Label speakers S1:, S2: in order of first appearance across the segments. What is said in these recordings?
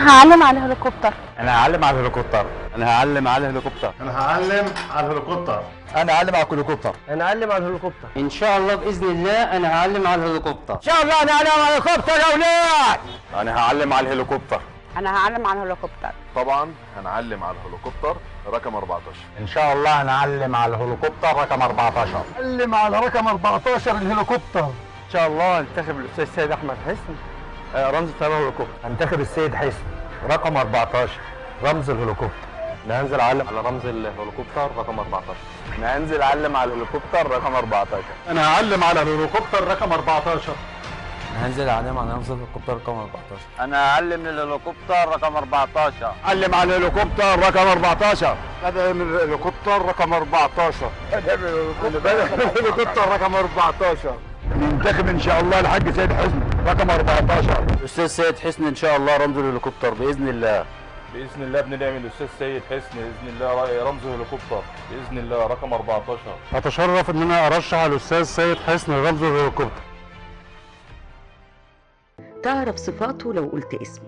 S1: انا هعلم على الهليكوبتر
S2: انا هعلم على الهليكوبتر
S3: انا هعلم على الهليكوبتر
S2: انا هعلم على الهليكوبتر
S3: انا هعلم على الهليكوبتر
S4: انا اعلم على الهليكوبتر
S5: ان شاء الله باذن الله انا هعلم على الهليكوبتر
S3: ان شاء الله انا هعلم على الهليكوبتر يا اولاد
S2: انا هعلم على الهليكوبتر
S1: انا هعلم على الهليكوبتر
S6: طبعا هنعلم على الهليكوبتر رقم 14
S2: ان شاء الله هنعلم على الهليكوبتر رقم 14
S3: هعلم على رقم 14 الهليكوبتر
S4: ان شاء الله انتخب الاستاذ سيد احمد حسن آه، رمز طيران الهليكوبتر
S2: هنتخب السيد حسن رقم 14 رمز الهليكوبتر
S3: انا هنزل اعلم على رمز الهليكوبتر رقم 14
S2: انا هنزل اعلم على الهليكوبتر رقم 14
S3: انا هعلم على الهليكوبتر رقم 14
S5: هنزل اعلم على رمز الهليكوبتر رقم 14
S3: انا هعلم الهليكوبتر رقم 14 علم على الهليكوبتر رقم 14
S2: ادعم الهليكوبتر رقم 14
S3: الهليكوبتر رقم 14
S2: ننتخب ان شاء الله الحاج سيد حسن رقم 14
S3: الاستاذ سيد حسن ان شاء الله رمز الهليكوبتر باذن الله
S6: باذن الله بندعم الاستاذ سيد حسن باذن الله رمز الهليكوبتر باذن الله رقم 14
S2: اتشرف ان انا ارشح الاستاذ سيد حسن رمز الهليكوبتر
S7: تعرف صفاته لو قلت اسمه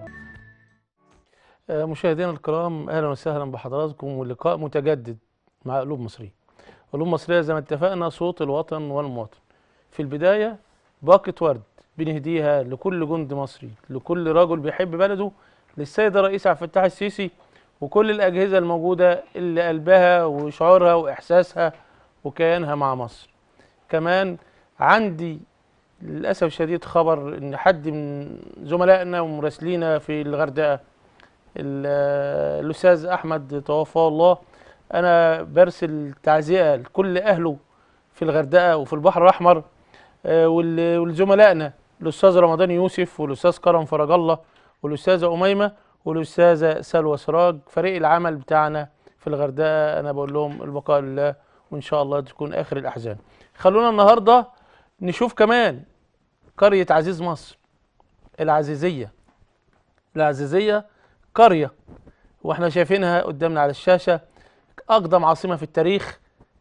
S8: آه، مشاهدينا الكرام اهلا وسهلا بحضراتكم ولقاء متجدد مع قلوب مصريه. قلوب مصريه زي ما اتفقنا صوت الوطن والمواطن. في البدايه باقة ورد بنهديها لكل جند مصري، لكل رجل بيحب بلده، للسيد الرئيس عبد الفتاح السيسي وكل الاجهزه الموجوده اللي قلبها وشعورها واحساسها وكيانها مع مصر. كمان عندي للاسف الشديد خبر ان حد من زملائنا ومراسلينا في الغردقه ال- الاستاذ احمد توفاه الله انا برسل تعزئه لكل اهله في الغردقه وفي البحر الاحمر آه، وال- ولزملائنا الاستاذ رمضان يوسف والاستاذ كرم فرج الله والاستاذه اميمه والاستاذه سلوى سراج فريق العمل بتاعنا في الغردقه انا بقول لهم البقاء لله وان شاء الله تكون اخر الاحزان خلونا النهارده نشوف كمان قريه عزيز مصر العزيزيه العزيزيه قريه واحنا شايفينها قدامنا على الشاشه اقدم عاصمه في التاريخ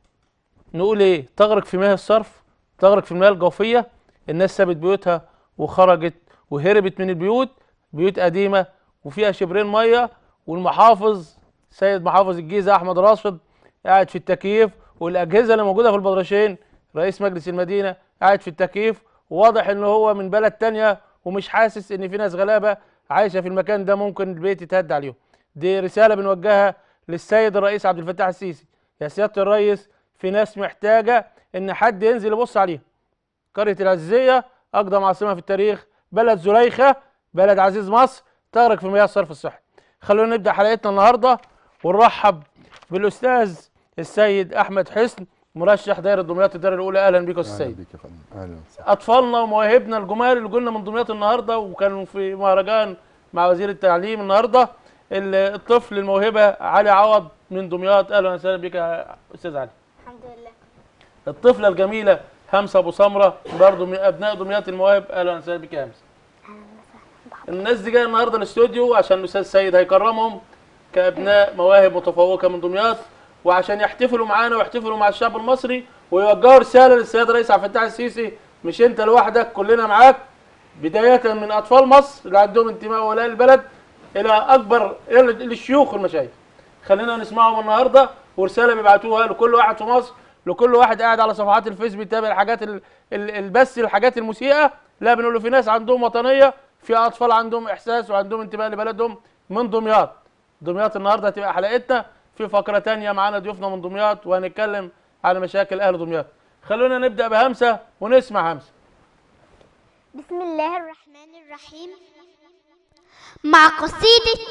S8: نقول ايه تغرق في مياه الصرف تغرق في المياه الجوفيه الناس سابت بيوتها وخرجت وهربت من البيوت بيوت قديمه وفيها شبرين ميه والمحافظ سيد محافظ الجيزه احمد راشد قاعد في التكييف والاجهزه اللي موجوده في البدرشين رئيس مجلس المدينه قاعد في التكييف وواضح ان هو من بلد تانية ومش حاسس ان في ناس غلابه عايشه في المكان ده ممكن البيت يتهد عليهم دي رساله بنوجهها للسيد الرئيس عبد الفتاح السيسي يا سياده الرئيس في ناس محتاجه ان حد ينزل يبص عليها قريه العزيزيه اقدم عاصمه في التاريخ بلد زليخه بلد عزيز مصر تغرق في مياه الصرف الصحي خلونا نبدا حلقتنا النهارده ونرحب بالاستاذ السيد احمد حسن مرشح دايره دمياط الدار الاولى اهلا بك يا استاذ السيد
S6: بيك يا فندم اهلا وسهلا
S8: اطفالنا ومواهبنا الجمال اللي قلنا من دمياط النهارده وكانوا في مهرجان مع وزير التعليم النهارده ال- الطفل الموهبه علي عوض من دمياط اهلا وسهلا بك يا استاذ علي
S1: الحمد لله
S8: الطفله الجميله همسه ابو سمره برضه من ابناء دمياط المواهب اهلا وسهلا بك يا همسه الناس دي جايه النهارده الاستوديو عشان الاستاذ سيد هيكرمهم كابناء مواهب متفوقه من دمياط وعشان يحتفلوا معانا ويحتفلوا مع الشعب المصري ويوجهوا رساله للسيد الرئيس عبد الفتاح السيسي مش انت لوحدك كلنا معاك بدايه من اطفال مصر اللي عندهم انتماء ولاء البلد الى اكبر الى الشيوخ والمشايخ خلينا نسمعهم النهارده ورساله بيبعتوها لكل واحد في مصر لكل واحد قاعد على صفحات الفيس بيتابع الحاجات ال- ال- البث الحاجات المسيئه لا بنقول له في ناس عندهم وطنيه في اطفال عندهم احساس وعندهم انتماء لبلدهم من دمياط دمياط النهارده هتبقى حلقتنا في فقره تانية معانا ضيوفنا من دمياط وهنتكلم على مشاكل اهل دمياط خلونا نبدا بهمسه ونسمع همسه
S9: بسم الله الرحمن الرحيم مع قصيدة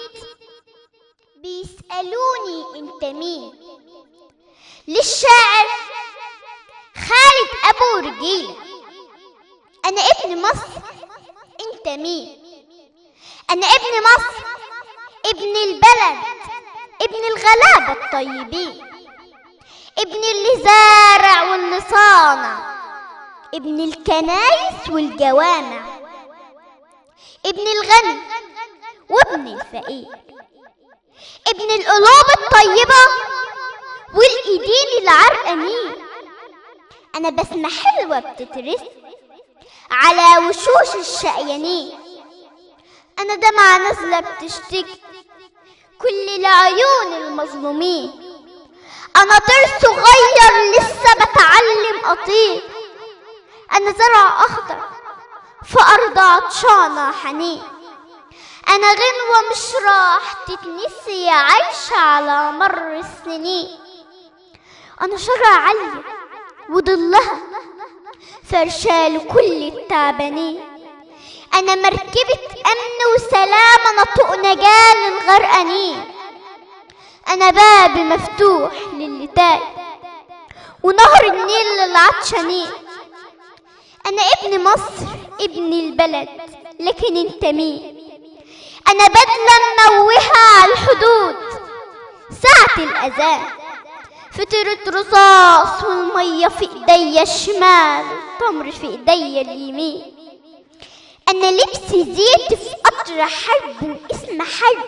S9: بيسألوني انت مين للشاعر خالد أبو رجيلة أنا ابن مصر انت مين أنا ابن مصر ابن البلد ابن الغلابة الطيبين ابن اللي زارع واللي صانع ابن الكنايس والجوامع ابن الغني وابن الفقير ابن القلوب الطيبة والإيدين العرقانين أنا بسمة حلوة بتترسم على وشوش الشقيانين أنا دمعة نازلة بتشتكي كل العيون المظلومين أنا طير صغير لسه بتعلم أطير أنا زرع أخضر في أرض عطشانة حنين أنا غنوة مش راح تتنسي عايشة على مر السنين أنا شجرة عالية وظلها فرشة لكل التعبانين أنا مركبة أمن وسلام أنا طوق نجاة للغرقانين أنا باب مفتوح للي تايه ونهر النيل للعطشانين أنا ابن مصر ابن البلد لكن انت مين أنا بدلة منوهة على الحدود ساعة الأذان فطرة رصاص والمية في ايديا الشمال التمر في ايديا اليمين أنا لبسي زيت في قطر حرب واسم حرب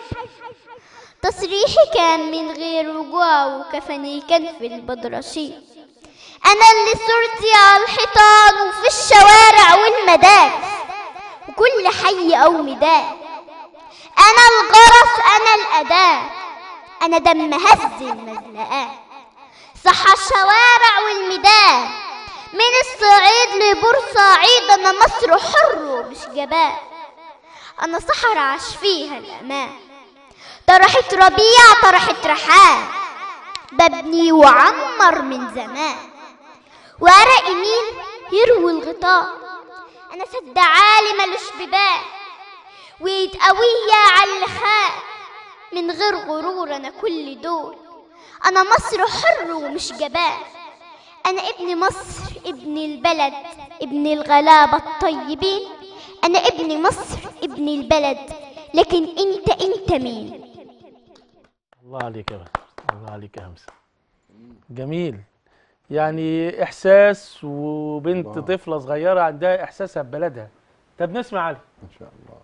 S9: تصريحي كان من غير رجوع وكفني كان في البدرشين أنا اللي صورتي على الحيطان وفي الشوارع والمدارس وكل حي أو ميدان أنا الغرس أنا الأداة أنا دم هز المزلقات صح الشوارع والميدان من الصعيد لبورسعيد أنا مصر حر ومش جبان أنا صحراء عاش فيها الأمان طرحت ربيع طرحت رحال ببني وعمر من زمان ورق مين يروي الغطاء أنا سد عالي ملوش ببال وإيد قوية على اللخاء من غير غرور أنا كل دول أنا مصر حر ومش جبان أنا ابن مصر ابن البلد ابن الغلابة الطيبين أنا ابن مصر ابن البلد لكن أنت أنت مين
S8: الله عليك يا باشا الله عليك يا همسه جميل يعني احساس وبنت
S2: الله.
S8: طفله صغيره عندها احساسها ببلدها طب نسمع علي
S2: ان شاء الله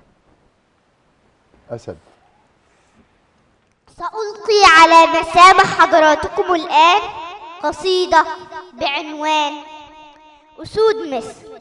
S2: اسد
S9: سألقي على مسامع حضراتكم الآن قصيدة بعنوان أسود مصر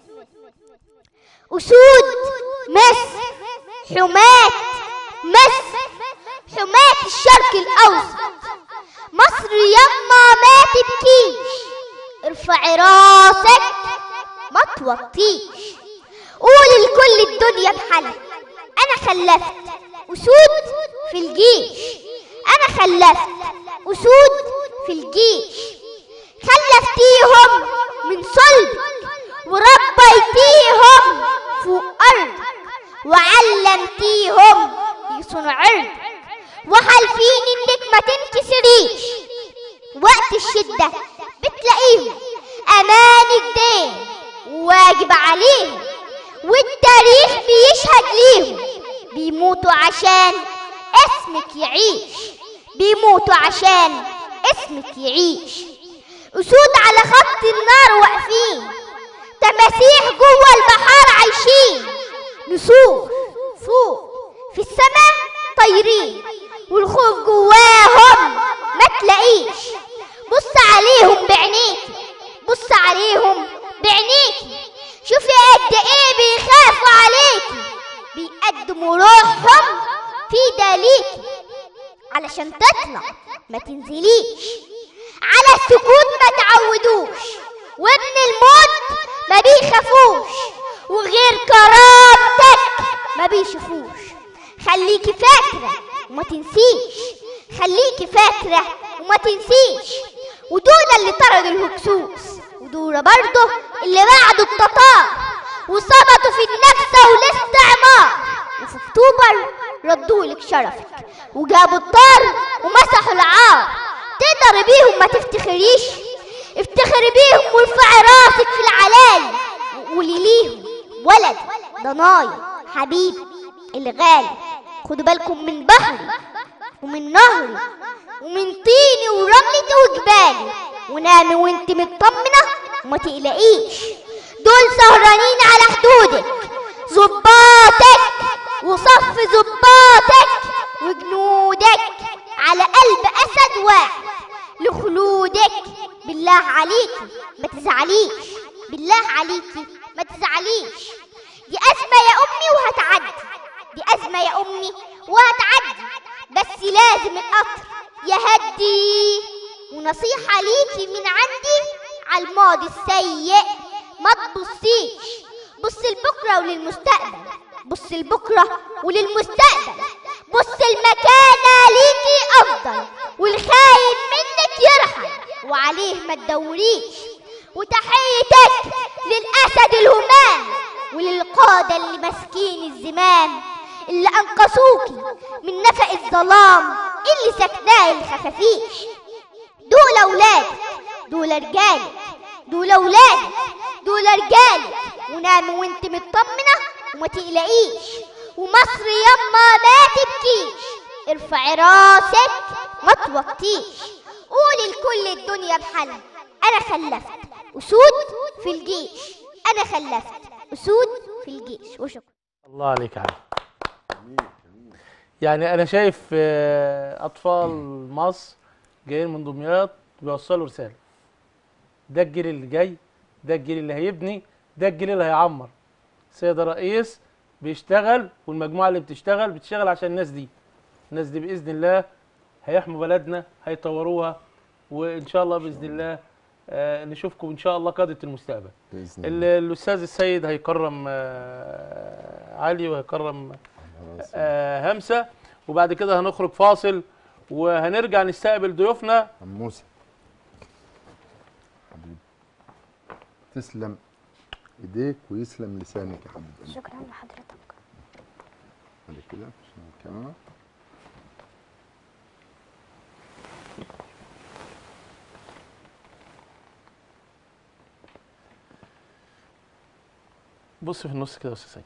S9: أسود مصر حماة مصر حماة الشرق الأوسط مصر يما ما تبكيش ارفعي راسك ما توطيش قولي لكل الدنيا بحالها أنا خلفت أسود في الجيش أنا خلفت أسود في الجيش خلفتيهم من صلب وربيتيهم فوق أرض وعلمتيهم يصنع عرض وحالفين إنك ما تنكسريش وقت الشدة بتلاقيهم أمانك دين وواجب عليهم والتاريخ بيشهد ليهم بيموتوا عشان اسمك يعيش بيموتوا عشان اسمك يعيش أسود على خط النار واقفين تماسيح جوه البحار عايشين نسور فوق في السماء طايرين والخوف جواهم ما تلاقيش بص عليهم بعينيكي بص عليهم بعينيكي شوفي قد ايه بيخافوا عليكي بيقدموا روحهم في دليكي علشان تطلع ما تنزليش على السكوت ما تعودوش وابن الموت ما بيخافوش وغير كرامتك ما بيشوفوش خليكي فاكرة وما تنسيش خليكي فاكرة وما تنسيش ودول اللي طردوا الهكسوس ودول برضه اللي بعدوا التتار وصمتوا في النكسة والاستعمار وفي اكتوبر ردولك شرفك وجابوا الطار ومسحوا العار تقدر بيهم ما تفتخريش افتخري بيهم وارفعي راسك في العلالي وقولي ليهم ولد ضنايا حبيبي الغالي خدوا بالكم من بحري ومن نهري ومن طيني ورملتي وجبالي ونامي وانت مطمنة وما تقلقيش دول سهرانين على حدودك ظباطك وصف ظباطك وجنودك على قلب اسد واحد لخلودك بالله عليكي ما تزعليش بالله عليكي ما تزعليش دي أزمة يا أمي وهتعدي دي وهتعدي بس لازم القطر يهدي ونصيحة ليكي من عندي على الماضي السيء ما تبصيش بص لبكرة وللمستقبل بص لبكرة وللمستقبل بص المكانة ليكي أفضل والخاين منك يرحل وعليه ما تدوريش وتحيتك للأسد الهمام وللقادة اللي ماسكين الزمام اللي أنقذوكي من نفق الظلام اللي سكناه الخفافيش دول أولادك دول رجالك دول أولادك دول رجالك ونام وانت مطمنة وما تقلقيش ومصر يما ما تبكيش ارفعي راسك ما توطيش قولي لكل الدنيا بحالها انا خلفت اسود في الجيش انا خلفت اسود في الجيش وشكرا
S8: الله عليك يا علي يعني انا شايف آه، اطفال مصر جايين من دمياط بيوصلوا رساله ده الجيل اللي جاي ده الجيل اللي هيبني ده الجيل اللي هيعمر سيد الرئيس بيشتغل والمجموعه اللي بتشتغل بتشتغل عشان الناس دي الناس دي باذن الله هيحموا بلدنا هيطوروها وان شاء الله باذن الله آه، نشوفكم ان شاء الله قاده المستقبل
S2: باذن
S8: ال-
S2: الله
S8: الاستاذ السيد هيكرم آه، علي وهيكرم آه، همسه وبعد كده هنخرج فاصل وهنرجع نستقبل ضيوفنا
S2: عم موسى حبيبي تسلم ايديك ويسلم لسانك يا حبيبي
S9: شكرا لحضرتك
S2: بعد كده عشان الكاميرا
S8: بص في النص كده يا استاذ سيد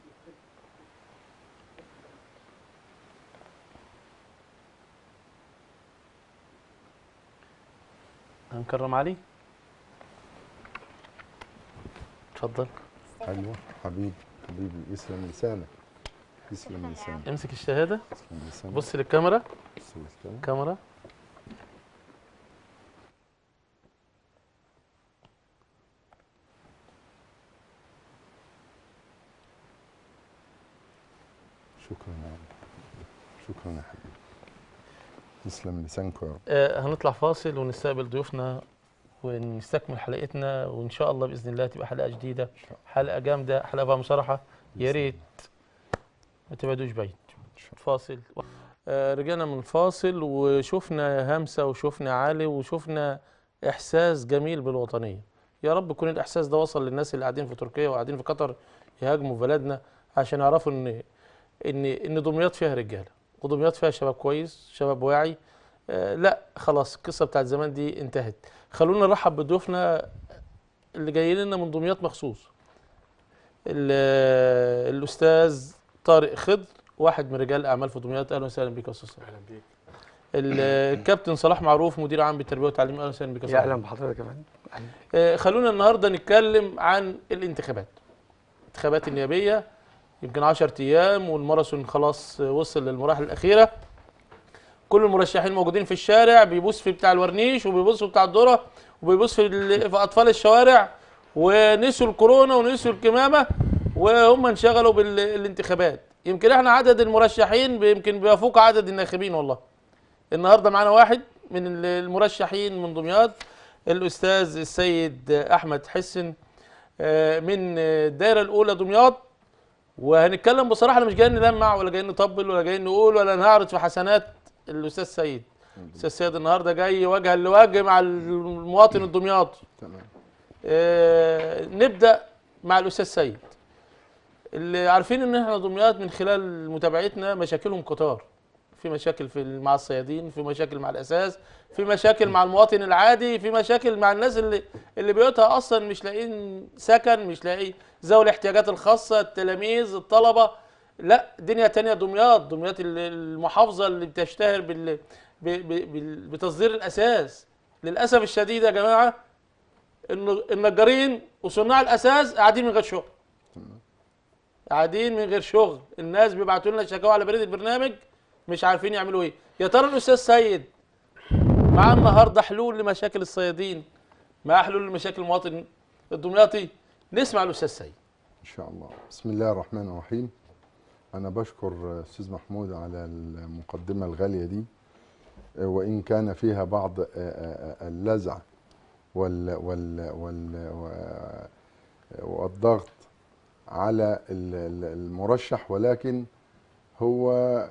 S8: هنكرم علي اتفضل
S2: ايوه حبيبي حبيبي يسلم لسانك يسلم لسانك
S8: امسك الشهاده
S2: يسلم لسانك
S8: بص للكاميرا
S2: بص للكاميرا.
S8: كاميرا
S2: شكرا يا رب شكرا يا حبيبي يسلم لسانكم يا رب
S8: آه، هنطلع فاصل ونستقبل ضيوفنا ونستكمل حلقتنا وان شاء الله باذن الله تبقى حلقه جديده حلقه جامده حلقه فيها مصارحه يا ريت ما تبعدوش بعيد فاصل آه، رجعنا من فاصل وشفنا همسه وشفنا علي وشفنا احساس جميل بالوطنيه يا رب يكون الاحساس ده وصل للناس اللي قاعدين في تركيا وقاعدين في قطر يهاجموا بلدنا عشان يعرفوا ان ان ان دمياط فيها رجاله ودمياط فيها شباب كويس شباب واعي آه لا خلاص القصه بتاعت زمان دي انتهت خلونا نرحب بضيوفنا اللي جايين لنا من دمياط مخصوص ال- الاستاذ طارق خضر واحد من رجال الاعمال في دمياط اهلا وسهلا بك يا استاذ طارق.
S4: اهلا بيك
S8: الكابتن صلاح معروف مدير عام بالتربيه والتعليم اهلا وسهلا بك يا
S4: يا
S8: صلاح.
S4: اهلا بحضرتك كمان
S8: آه، خلونا النهارده نتكلم عن الانتخابات الانتخابات النيابيه يمكن 10 ايام والماراثون خلاص آه، وصل للمراحل الاخيره كل المرشحين موجودين في الشارع بيبص في بتاع الورنيش وبيبص في بتاع الذره وبيبص في, ال- في اطفال الشوارع ونسوا الكورونا ونسوا الكمامه وهم انشغلوا بالانتخابات يمكن احنا عدد المرشحين يمكن بيفوق عدد الناخبين والله النهارده معانا واحد من المرشحين من دمياط الاستاذ السيد احمد حسن آه، من الدائره الاولى دمياط وهنتكلم بصراحه انا مش جايين نلمع ولا جايين نطبل ولا جايين نقول ولا نعرض في حسنات الاستاذ سيد الاستاذ سيد النهارده جاي وجها لوجه مع المواطن الدمياطي
S2: تمام
S8: آه، نبدا مع الاستاذ سيد اللي عارفين ان احنا دمياط من خلال متابعتنا مشاكلهم كتار في مشاكل في مع الصيادين في مشاكل مع الاساس في مشاكل مع المواطن العادي في مشاكل مع الناس اللي اللي بيوتها اصلا مش لاقيين سكن مش لاقي ذوي الاحتياجات الخاصه التلاميذ الطلبه لا دنيا تانية دمياط دمياط ال- المحافظه اللي بتشتهر بال ب- ب- بال- بتصدير الاساس للاسف الشديد يا جماعه ان النجارين وصناع الاساس قاعدين من غير شغل قاعدين من غير شغل الناس بيبعتوا لنا شكاوى على بريد البرنامج مش عارفين يعملوا ايه يا ترى الاستاذ سيد مع النهارده حلول لمشاكل الصيادين مع حلول لمشاكل المواطن الدمياطي نسمع الاستاذ سيد
S2: ان شاء الله بسم الله الرحمن الرحيم أنا بشكر أستاذ محمود على المقدمة الغالية دي وإن كان فيها بعض اللزع وال وال وال و- والضغط على ال- ال- المرشح ولكن هو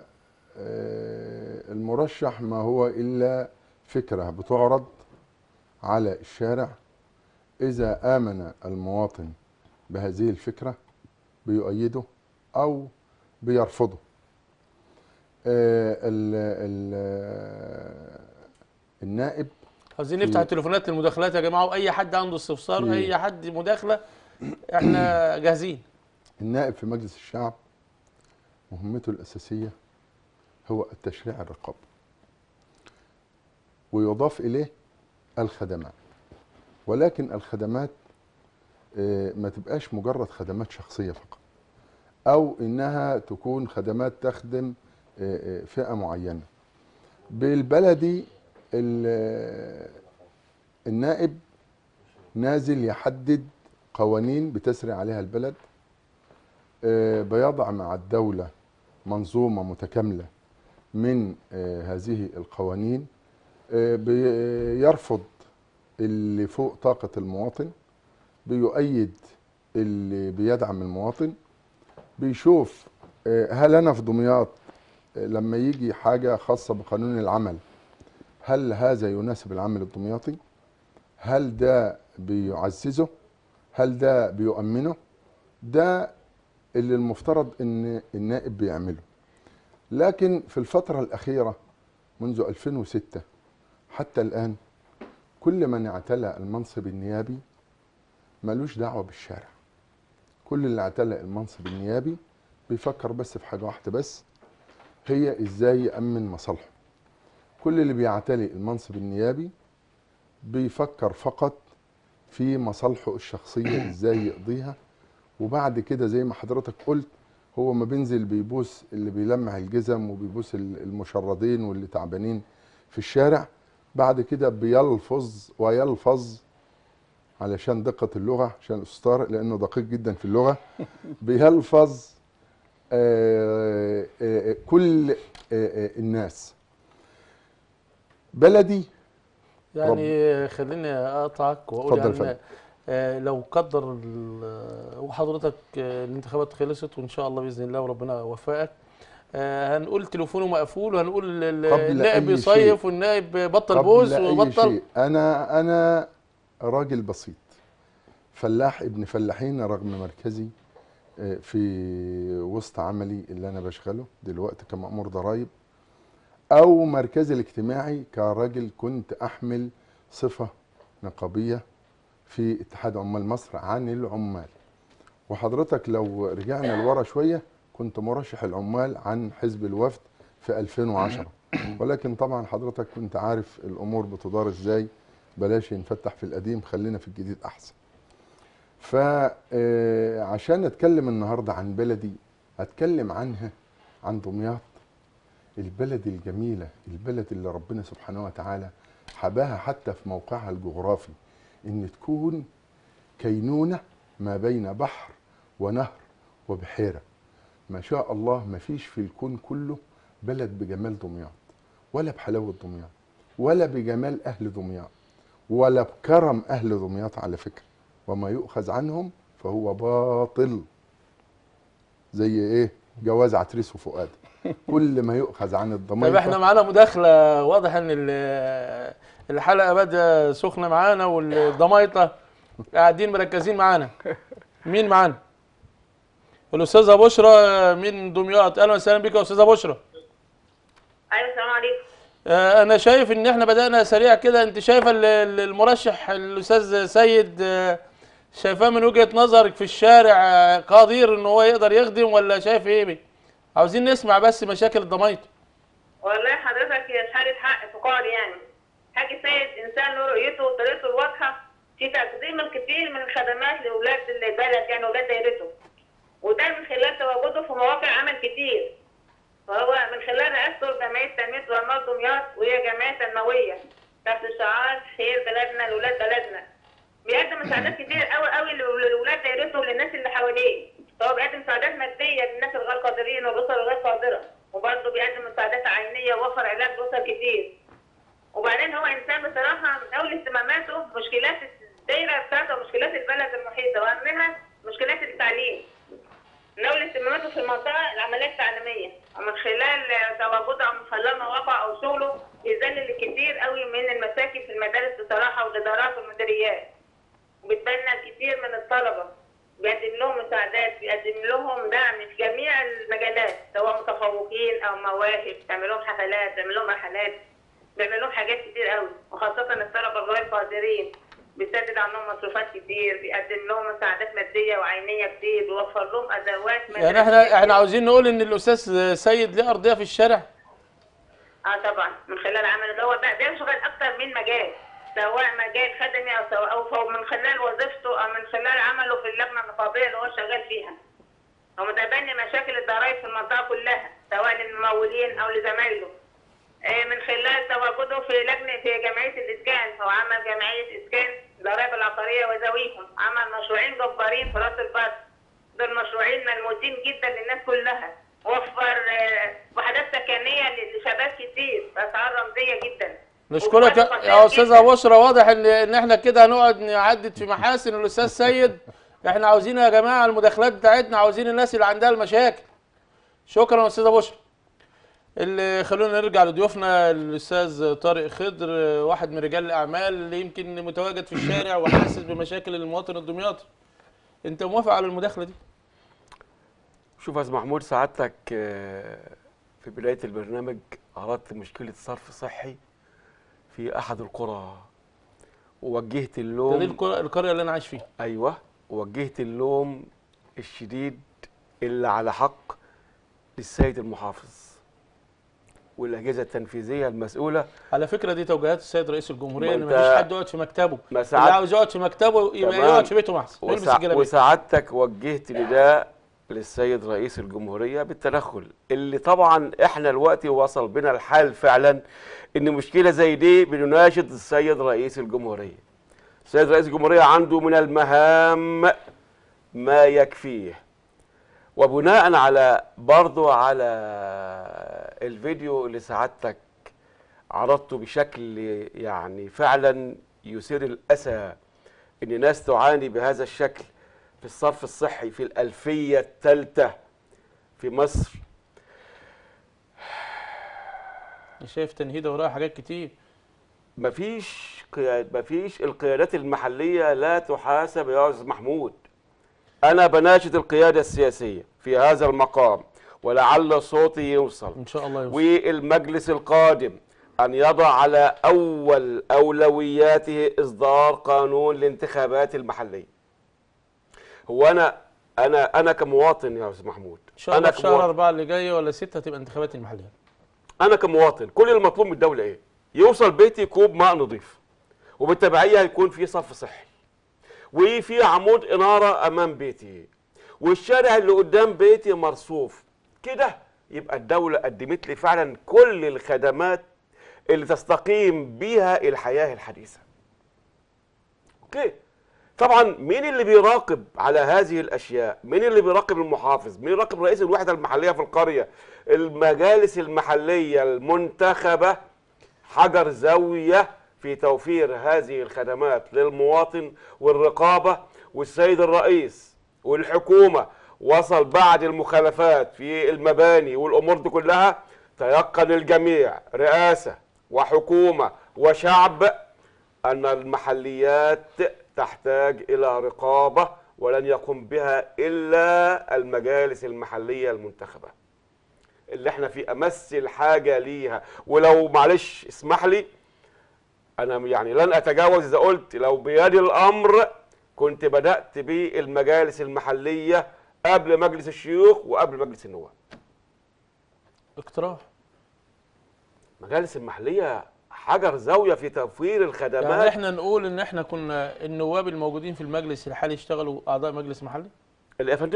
S2: آه، المرشح ما هو إلا فكرة بتعرض على الشارع إذا آمن المواطن بهذه الفكرة بيؤيده أو بيرفضه آه، ال ال النائب
S8: عاوزين نفتح التليفونات للمداخلات يا جماعه واي حد عنده استفسار
S2: في-
S8: اي حد مداخله احنا جاهزين
S2: النائب في مجلس الشعب مهمته الأساسية هو التشريع الرقابي ويضاف إليه الخدمات ولكن الخدمات آه، ما تبقاش مجرد خدمات شخصية فقط أو إنها تكون خدمات تخدم آه، آه، فئة معينة بالبلدي ال- النائب نازل يحدد قوانين بتسري عليها البلد آه، بيضع مع الدولة منظومة متكاملة من آه، هذه القوانين آه، بيرفض اللي فوق طاقة المواطن بيؤيد اللي بيدعم المواطن بيشوف آه، هل أنا في دمياط آه، لما يجي حاجة خاصة بقانون العمل هل هذا يناسب العمل الدمياطي هل ده بيعززه هل ده بيؤمنه ده اللي المفترض ان النائب بيعمله لكن في الفترة الأخيرة منذ 2006 حتى الآن كل من اعتلى المنصب النيابي ملوش دعوة بالشارع كل اللي اعتلى المنصب النيابي بيفكر بس في حاجة واحدة بس هي ازاي يأمن مصالحه كل اللي بيعتلي المنصب النيابي بيفكر فقط في مصالحه الشخصية ازاي يقضيها وبعد كده زي ما حضرتك قلت هو ما بينزل بيبوس اللي بيلمع الجزم وبيبوس ال- المشردين واللي تعبانين في الشارع بعد كده بيلفظ ويلفظ علشان دقة اللغة عشان الأستاذ طارق لأنه دقيق جدا في اللغة بيلفظ آه، آه، كل آه، آه، الناس بلدي
S8: يعني خليني اقطعك واقول
S2: اتفضل يا
S8: يعني
S2: فندم.
S8: آه، لو قدر ال- وحضرتك آه، الانتخابات خلصت وان شاء الله باذن الله وربنا يوفقك آه، هنقول تليفونه مقفول وهنقول ال-
S2: قبل
S8: النائب
S2: أي
S8: يصيف
S2: شيء.
S8: والنائب بطل
S2: قبل
S8: بوس
S2: أي
S8: وبطل
S2: شيء أنا أنا راجل بسيط فلاح ابن فلاحين رغم مركزي آه، في وسط عملي اللي أنا بشغله دلوقتي كمأمور ضرايب أو مركزي الاجتماعي كراجل كنت أحمل صفة نقابية في اتحاد عمال مصر عن العمال وحضرتك لو رجعنا لورا شوية كنت مرشح العمال عن حزب الوفد في 2010 ولكن طبعا حضرتك كنت عارف الامور بتدار ازاي بلاش نفتح في القديم خلينا في الجديد احسن فعشان اتكلم النهارده عن بلدي اتكلم عنها عن دمياط البلد الجميله البلد اللي ربنا سبحانه وتعالى حباها حتى في موقعها الجغرافي ان تكون كينونه ما بين بحر ونهر وبحيره ما شاء الله ما فيش في الكون كله بلد بجمال دمياط ولا بحلاوه دمياط ولا بجمال اهل دمياط ولا بكرم اهل دمياط على فكره وما يؤخذ عنهم فهو باطل زي ايه جواز عتريس وفؤاد كل ما يؤخذ عن الضميطه
S8: طب احنا معانا مداخله واضح ان ال- الحلقه بادئه سخنه معانا والضمايطه قاعدين مركزين معانا مين معانا الاستاذه بشرى من دمياط اهلا وسهلا بك يا استاذه بشرى
S10: ايوه السلام عليكم
S8: آه، انا شايف ان احنا بدانا سريع كده انت شايفه ال- ال- المرشح الاستاذ سيد آه، شايفاه من وجهه نظرك في الشارع آه، قادر ان هو يقدر يخدم ولا شايف ايه بيه؟ عاوزين نسمع بس مشاكل الضمايط
S10: والله حضرتك هي شهاده حق في قاعد يعني حاج سيد انسان له رؤيته وطريقته الواضحه في تقديم الكثير من الخدمات لاولاد البلد يعني اولاد دايرته وده من خلال تواجده في مواقع عمل كتير فهو من خلال رئاسته لجمعيه تنميه وعمال دمياط وهي جمعيه تنمويه تحت شعار خير بلدنا لاولاد بلدنا بيقدم مساعدات كتير قوي قوي لاولاد دايرته وللناس اللي حواليه فهو بيقدم مساعدات ماديه للناس الغير قادرين وبيطلب ماديه ووفر علاج لاسر كتير وبعدين هو انسان بصراحه من اول اهتماماته مشكلات الدايره بتاعته ومشكلات البلد المحيطه واهمها مشكلات التعليم من اول اهتماماته في المنطقه العمليه التعليميه ومن خلال تواجده او من خلال مواقع او شغله بيذلل الكثير قوي من المساكن في المدارس بصراحه والادارات والمديريات وبتبنى الكثير من الطلبه بيقدم لهم مساعدات بيقدم لهم دعم في جميع المجالات سواء متفوقين او مواهب بيعمل لهم حفلات بيعمل لهم رحلات بيعمل لهم حاجات كتير قوي وخاصه الطلبه الغير قادرين بيسدد عنهم مصروفات كتير بيقدم لهم مساعدات ماديه وعينيه كتير بيوفر لهم ادوات
S8: يعني احنا احنا عاوزين نقول ان الاستاذ سيد ليه ارضيه في الشارع
S10: اه طبعا من خلال عمله اللي هو بقى بيشغل اكتر من مجال سواء مجال خدمي او سواء او فهو من خلال وظيفته او من خلال عمله في اللجنه النقابيه اللي هو شغال فيها هو متبني مشاكل الضرائب في المنطقه كلها سواء للممولين او لزمايله آه، من خلال تواجده في لجنه في جمعيه الاسكان هو عمل جمعيه اسكان الضرائب العقاريه وذويهم عمل مشروعين جبارين في راس البر دول مشروعين ملموسين جدا للناس كلها وفر آه، وحدات سكنيه لشباب كتير باسعار رمزيه جدا
S8: نشكرك يا- يا استاذه بشرى واضح ان ان احنا كده هنقعد نعدد في محاسن الاستاذ سيد احنا عاوزين يا جماعه المداخلات بتاعتنا عاوزين الناس اللي عندها المشاكل شكرا يا استاذه بشرى اللي خلونا نرجع لضيوفنا الاستاذ طارق خضر واحد من رجال الاعمال اللي يمكن متواجد في الشارع وحاسس بمشاكل المواطن الدمياطي انت موافق على المداخله دي
S11: شوف يا استاذ محمود سعادتك آه، في بدايه البرنامج عرضت مشكله صرف صحي في احد القرى ووجهت
S8: ده دي
S11: اللوم
S8: القرى- القريه اللي انا عايش فيها
S11: ايوه ووجهت اللوم الشديد اللي على حق للسيد المحافظ والاجهزه التنفيذيه المسؤوله
S8: على فكره دي توجيهات السيد رئيس الجمهوريه
S11: ما
S8: ان
S11: انت-
S8: مفيش حد يقعد في مكتبه
S11: ما
S8: اللي
S11: ساعات-
S8: عاوز يقعد في مكتبه يبقى
S11: تمام.
S8: يقعد في بيته احسن ويلبس
S11: وسع...
S8: الجلابيه
S11: وسعادتك وجهت نداء للسيد رئيس الجمهورية بالتدخل اللي طبعا احنا دلوقتي وصل بنا الحال فعلا ان مشكلة زي دي بنناشد السيد رئيس الجمهورية السيد رئيس الجمهورية عنده من المهام ما يكفيه وبناء على برضو على الفيديو اللي سعادتك عرضته بشكل يعني فعلا يثير الأسى ان ناس تعاني بهذا الشكل في الصرف الصحي في الألفية الثالثة في مصر
S8: شايف تنهيده وراها حاجات كتير
S11: مفيش قياد مفيش القيادات المحلية لا تحاسب يا أستاذ محمود أنا بناشد القيادة السياسية في هذا المقام ولعل صوتي يوصل
S8: ان شاء الله يوصل
S11: والمجلس القادم أن يضع على أول أولوياته إصدار قانون الانتخابات المحلية هو أنا أنا أنا كمواطن يا أستاذ محمود
S8: ان شاء الله
S11: أنا
S8: في شهر
S11: كمواطن
S8: أربعة اللي جاي ولا ستة هتبقى انتخابات المحلية
S11: انا كمواطن كل المطلوب من الدوله ايه يوصل بيتي كوب ماء نظيف وبالتبعيه هيكون في صف صحي وفي عمود اناره امام بيتي والشارع اللي قدام بيتي مرصوف كده يبقى الدوله قدمت لي فعلا كل الخدمات اللي تستقيم بيها الحياه الحديثه اوكي طبعا مين اللي بيراقب على هذه الاشياء مين اللي بيراقب المحافظ مين يراقب رئيس الوحده المحليه في القريه المجالس المحليه المنتخبه حجر زاويه في توفير هذه الخدمات للمواطن والرقابه والسيد الرئيس والحكومه وصل بعد المخالفات في المباني والامور دي كلها تيقن الجميع رئاسه وحكومه وشعب ان المحليات تحتاج الى رقابه ولن يقوم بها الا المجالس المحليه المنتخبه اللي احنا في امس الحاجه ليها ولو معلش اسمح لي انا يعني لن اتجاوز اذا قلت لو بيدي الامر كنت بدات بالمجالس المحليه قبل مجلس الشيوخ وقبل مجلس النواب
S8: اقتراح
S11: مجالس المحليه حجر زاويه في توفير الخدمات
S8: يعني احنا نقول ان احنا كنا النواب الموجودين في المجلس الحالي يشتغلوا اعضاء مجلس محلي
S11: اللي يا فندم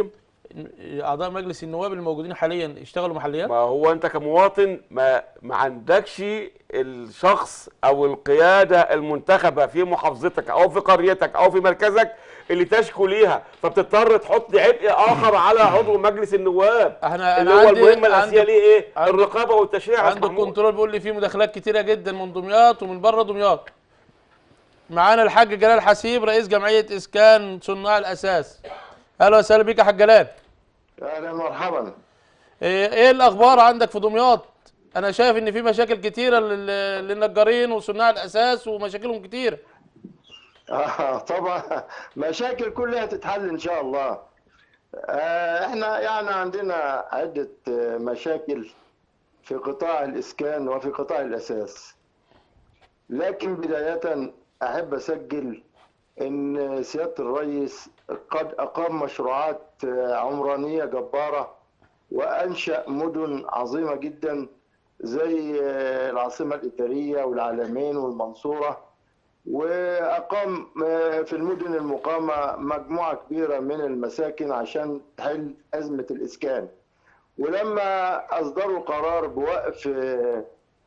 S8: اعضاء مجلس النواب الموجودين حاليا يشتغلوا محليات
S11: ما هو انت كمواطن ما ما عندكش الشخص او القياده المنتخبه في محافظتك او في قريتك او في مركزك اللي تشكو ليها فبتضطر تحط عبء اخر على عضو مجلس النواب
S8: احنا
S11: اللي
S8: أنا
S11: هو
S8: عندي-
S11: المهمه الاساسيه
S8: عندي-
S11: ليه ايه
S8: عندي-
S11: الرقابه والتشريع يا
S8: عنده
S11: أستاذ محمود.
S8: كنترول بيقول لي في مداخلات كتيره جدا من دمياط ومن بره دمياط معانا الحاج جلال حسيب رئيس جمعيه اسكان صناع الاساس اهلا وسهلا بيك يا حاج جلال
S12: اهلا مرحبا
S8: ايه إيه الاخبار عندك في دمياط انا شايف ان في مشاكل كتيره لل- للنجارين وصناع الاساس ومشاكلهم كتيره
S12: آه طبعا مشاكل كلها تتحل ان شاء الله آه احنا يعني عندنا عدة آه، مشاكل في قطاع الاسكان وفي قطاع الاساس لكن بداية احب اسجل ان سيادة الرئيس قد اقام مشروعات آه، عمرانية جبارة وانشأ مدن عظيمة جدا زي آه، العاصمة الإدارية والعلمين والمنصورة وأقام آه، في المدن المقامة مجموعة كبيرة من المساكن عشان تحل أزمة الإسكان ولما أصدروا قرار بوقف آه،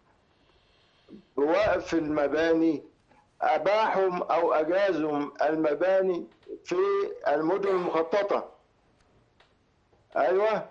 S12: بوقف المباني أباحوا أو أجازوا المباني في المدن المخططة أيوه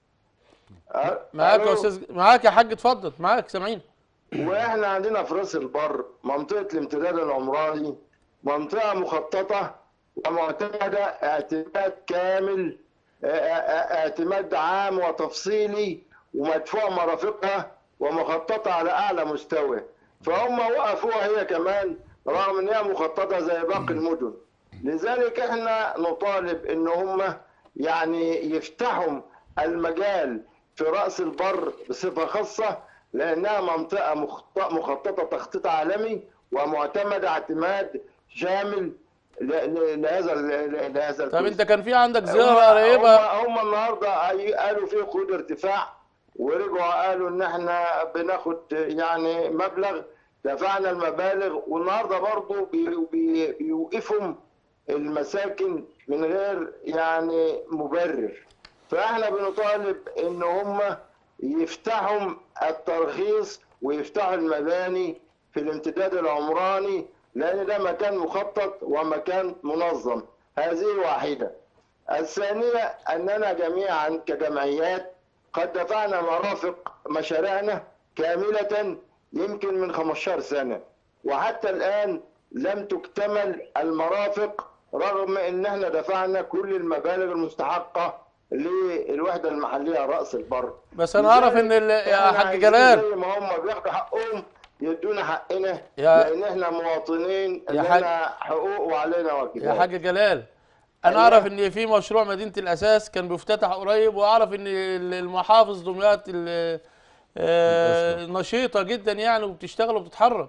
S12: أه،
S8: معاك يا
S12: أيوه.
S8: استاذ معاك يا حاج اتفضل معاك سامعين
S12: واحنا عندنا في راس البر منطقه الامتداد العمراني منطقه مخططه ومعتمده اعتماد كامل اه، اه، اعتماد عام وتفصيلي ومدفوع مرافقها ومخططه على اعلى مستوى فهم وقفوها هي كمان رغم ان هي مخططه زي باقي المدن لذلك احنا نطالب ان هم يعني يفتحوا المجال في راس البر بصفه خاصه لانها منطقه مخط- مخططه تخطيط عالمي ومعتمده اعتماد شامل ل- ل- لهذا ل- لهذا
S8: طب
S12: الجزء.
S8: انت كان في عندك
S12: هم-
S8: زياره قريبه
S12: هم, هم النهارده أي- قالوا في قيود ارتفاع ورجعوا قالوا ان احنا بناخد يعني مبلغ دفعنا المبالغ والنهارده برضه بي- بي- بيوقفهم المساكن من غير يعني مبرر فاحنا بنطالب ان هم يفتحوا الترخيص ويفتحوا المباني في الامتداد العمراني لان ده مكان مخطط ومكان منظم هذه واحده الثانيه اننا جميعا كجمعيات قد دفعنا مرافق مشاريعنا كامله يمكن من 15 سنه وحتى الان لم تكتمل المرافق رغم ان احنا دفعنا كل المبالغ المستحقه للوحده المحليه راس البر
S8: بس انا اعرف ان ال- يا
S12: إحنا
S8: حاج
S12: عايزين
S8: جلال
S12: زي ما هم بياخدوا حقهم يدونا حقنا
S8: يا-
S12: لان احنا مواطنين
S8: يا حاج-
S12: لنا حقوق وعلينا واجبات
S8: يا حاج جلال انا اعرف ان في مشروع مدينه الاساس كان بيفتتح قريب واعرف ان ال- المحافظ دمياط ال- آه، نشيطه جدا يعني وبتشتغل وبتتحرك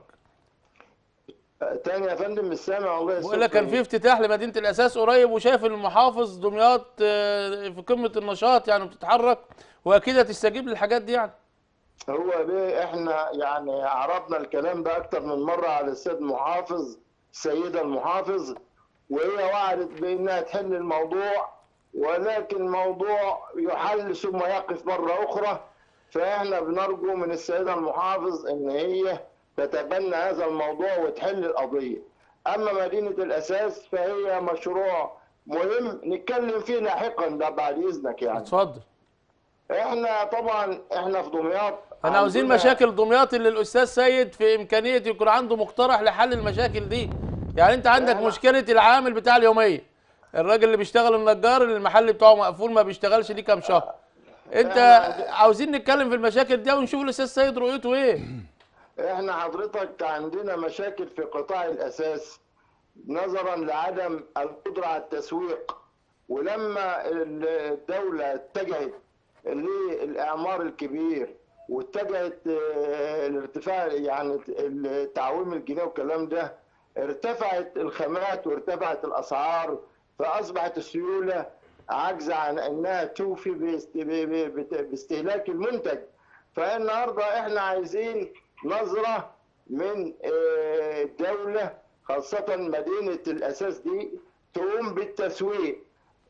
S12: تاني يا فندم مش سامع والله
S8: بقول لك كان في افتتاح لمدينه الاساس قريب وشايف المحافظ دمياط آه، في قمه النشاط يعني بتتحرك واكيد هتستجيب للحاجات دي يعني
S12: هو بيه احنا يعني عرضنا الكلام ده اكتر من مره على السيد محافظ السيده المحافظ وهي وعدت بانها تحل الموضوع ولكن الموضوع يحل ثم يقف مره اخرى فاحنا بنرجو من السيده المحافظ ان هي تتبنى هذا الموضوع وتحل القضيه اما مدينه الاساس فهي مشروع مهم نتكلم فيه لاحقا ده بعد اذنك يعني
S8: اتفضل
S12: احنا طبعا احنا في دمياط
S8: احنا عاوزين
S12: عندنا-
S8: مشاكل دمياط اللي الاستاذ سيد في امكانيه يكون عنده مقترح لحل المشاكل دي يعني انت عندك مشكله العامل بتاع اليوميه الراجل اللي بيشتغل النجار اللي المحل بتاعه مقفول ما بيشتغلش ليه كام شهر انت عاوزين نتكلم في المشاكل دي ونشوف الاستاذ سيد رؤيته ايه
S12: احنا حضرتك عندنا مشاكل في قطاع الاساس نظرا لعدم القدره على التسويق ولما الدوله اتجهت للاعمار الكبير واتجهت آه، لارتفاع يعني التعويم الجنيه والكلام ده ارتفعت الخامات وارتفعت الاسعار فاصبحت السيوله عاجزه عن انها توفي باست- ب- ب- بت- باستهلاك المنتج فالنهارده احنا عايزين نظره من آه، الدوله خاصه مدينه الاساس دي تقوم بالتسويق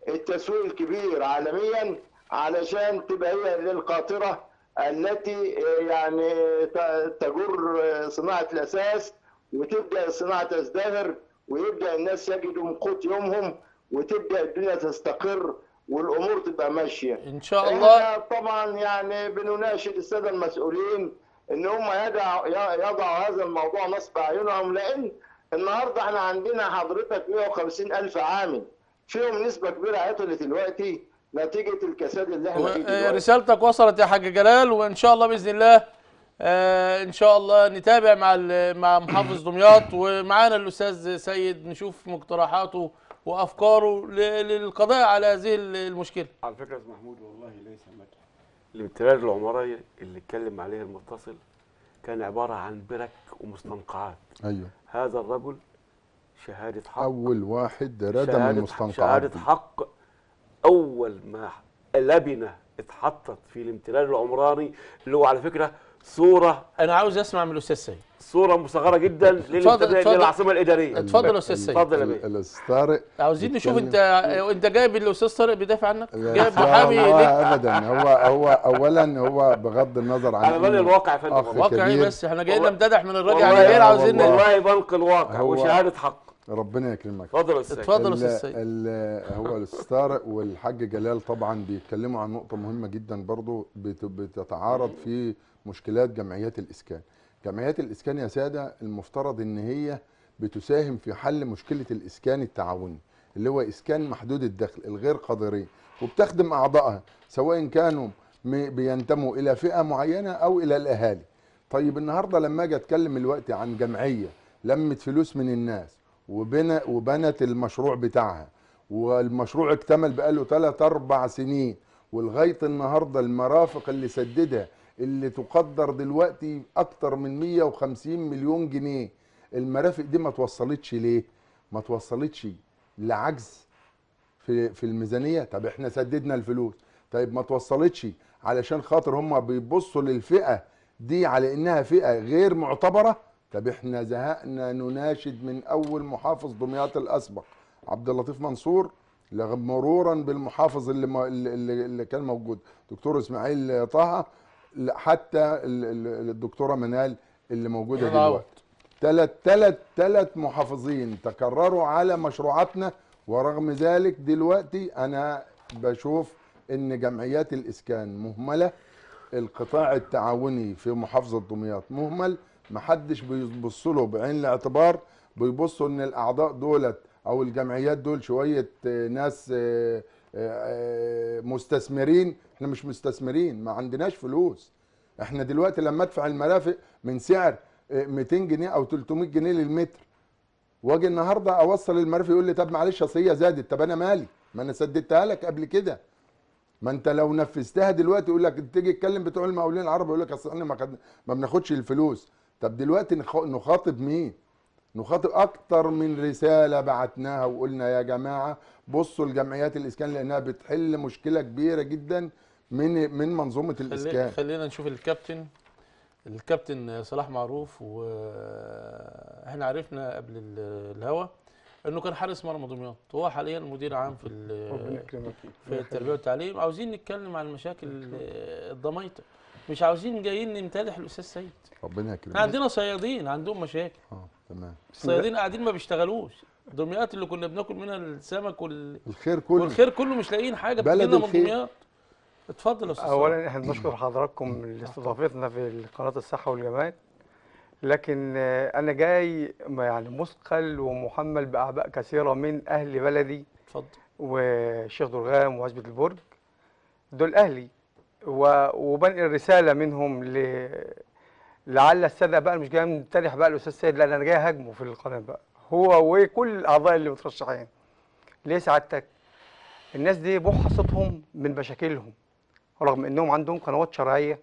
S12: التسويق الكبير عالميا علشان تبقى هي للقاطرة التي يعني ت- تجر صناعة الأساس وتبدأ الصناعة تزدهر ويبدأ الناس يجدوا قوت يومهم وتبدأ الدنيا تستقر والأمور تبقى ماشية
S8: ان شاء الله
S12: احنا طبعا يعني بنناشد الساده المسؤولين ان هم يدعوا يضعوا هذا الموضوع نصب اعينهم لان النهارده احنا عندنا حضرتك 150 الف عامل فيهم نسبه كبيره عطلت دلوقتي نتيجه الكساد اللي احنا فيه
S8: آه،
S12: دلوقتي
S8: رسالتك وصلت يا حاج جلال وان شاء الله باذن الله آه، ان شاء الله نتابع مع ال- مع محافظ دمياط ومعانا الاستاذ سيد نشوف مقترحاته وافكاره ل- للقضاء على هذه المشكله
S11: على فكره يا أستاذ محمود والله ليس مدح الامتداد العمراني اللي اتكلم عليه المتصل كان عباره عن برك ومستنقعات
S2: ايوه
S11: هذا الرجل شهاده حق
S2: اول واحد ردم
S11: شهادة-
S2: المستنقعات
S11: شهاده
S2: دي.
S11: حق اول ما لبنه اتحطت في الامتداد العمراني اللي هو على فكره صوره
S8: انا عاوز اسمع من الاستاذ سيد
S11: صوره مصغره جدا للامتداد
S8: اتفضل.
S11: للعاصمه الاداريه
S8: اتفضل يا استاذ سيد
S11: اتفضل يا بيه
S2: الاستاذ طارق
S8: عاوزين نشوف
S2: بيتكلم-
S8: انت انت جايب الاستاذ طارق بيدافع عنك
S2: لا،
S8: جايب
S2: لا
S8: محامي
S2: والله
S8: ليك
S2: ابدا هو هو اولا هو بغض النظر عن
S11: على بال
S2: إنه
S11: الواقع يا فندم
S2: أخ
S11: والله.
S8: واقع ايه
S2: كبير.
S8: بس احنا جايين
S11: والله-
S8: نمتدح من الراجل
S11: والله
S8: يعني ايه
S11: يا-
S8: عاوزين
S11: والله بنقل الواقع
S2: هو-
S11: وشهاده حق
S2: ربنا يكرمك
S11: اتفضل يا استاذ
S8: اتفضل يا
S2: ال-
S8: استاذ سيد
S2: ال- هو الاستاذ طارق والحاج جلال طبعا بيتكلموا عن نقطه مهمه جدا برضو بت- بتتعارض في مشكلات جمعيات الاسكان جمعيات الاسكان يا ساده المفترض ان هي بتساهم في حل مشكله الاسكان التعاوني اللي هو اسكان محدود الدخل الغير قادرين وبتخدم اعضائها سواء كانوا م- بينتموا الى فئه معينه او الى الاهالي طيب النهارده لما اجي اتكلم الوقت عن جمعيه لمت فلوس من الناس وبنى وبنت المشروع بتاعها والمشروع اكتمل بقاله 3 4 سنين ولغايه النهارده المرافق اللي سددها اللي تقدر دلوقتي اكتر من 150 مليون جنيه المرافق دي ما توصلتش ليه ما توصلتش لعجز في في الميزانيه طب احنا سددنا الفلوس طيب ما توصلتش علشان خاطر هم بيبصوا للفئه دي على انها فئه غير معتبره طب احنا زهقنا نناشد من اول محافظ دمياط الاسبق عبد اللطيف منصور لغ- مرورا بالمحافظ اللي, ما اللي, اللي اللي كان موجود دكتور اسماعيل طه ل- حتى ال- ال- الدكتوره منال اللي موجوده
S8: منال عوض.
S2: دلوقتي ثلاث ثلاث ثلاث محافظين تكرروا على مشروعاتنا ورغم ذلك دلوقتي انا بشوف ان جمعيات الاسكان مهمله القطاع التعاوني في محافظه دمياط مهمل محدش بيبص له بعين الاعتبار بيبصوا ان الاعضاء دولت او الجمعيات دول شويه آه، ناس آه، آه، مستثمرين احنا مش مستثمرين ما عندناش فلوس احنا دلوقتي لما ادفع المرافق من سعر آه، 200 جنيه او 300 جنيه للمتر واجي النهارده اوصل المرافق يقول لي طب معلش اصل هي زادت طب انا مالي ما انا سددتها لك قبل كده ما انت لو نفذتها دلوقتي يقول لك تيجي تتكلم بتوع المقاولين العرب يقول لك اصل احنا ما, خد... ما بناخدش الفلوس طب دلوقتي نخ... نخاطب مين نخاطب اكتر من رساله بعتناها وقلنا يا جماعه بصوا لجمعيات الاسكان لانها بتحل مشكله كبيره جدا من من منظومه
S8: خلي
S2: الاسكان
S8: خلينا نشوف الكابتن الكابتن صلاح معروف واحنا عرفنا قبل ال- الهوا انه كان حارس مرمى دمياط وهو حاليا مدير عام في ال-
S4: ربنا يكرمك
S8: في التربيه والتعليم عاوزين نتكلم عن مشاكل الضمايطه مش عاوزين جايين نمتدح الاستاذ سيد
S2: ربنا يكرمك
S8: احنا عندنا صيادين عندهم مشاكل
S2: اه تمام
S8: الصيادين قاعدين ما بيشتغلوش دمياط اللي كنا بناكل منها السمك وال...
S2: الخير كله
S8: والخير كله مش لاقيين حاجه
S2: بلد
S8: بتجيلنا من
S2: الخير.
S8: دمياط اتفضل يا استاذ صلاح.
S4: اولا احنا بنشكر حضراتكم لاستضافتنا في قناه الصحه والجمال لكن آه، انا جاي م- يعني مثقل ومحمل باعباء كثيره من اهل بلدي
S8: اتفضل
S4: والشيخ درغام وعزبة البرج دول اهلي و- وبنقل رساله منهم ل لعل الساده بقى مش جاي نمتدح بقى الاستاذ سيد لا انا جاي هاجمه في القناه بقى هو وكل الاعضاء اللي مترشحين ليه سعادتك الناس دي بوح صوتهم من مشاكلهم رغم انهم عندهم قنوات شرعيه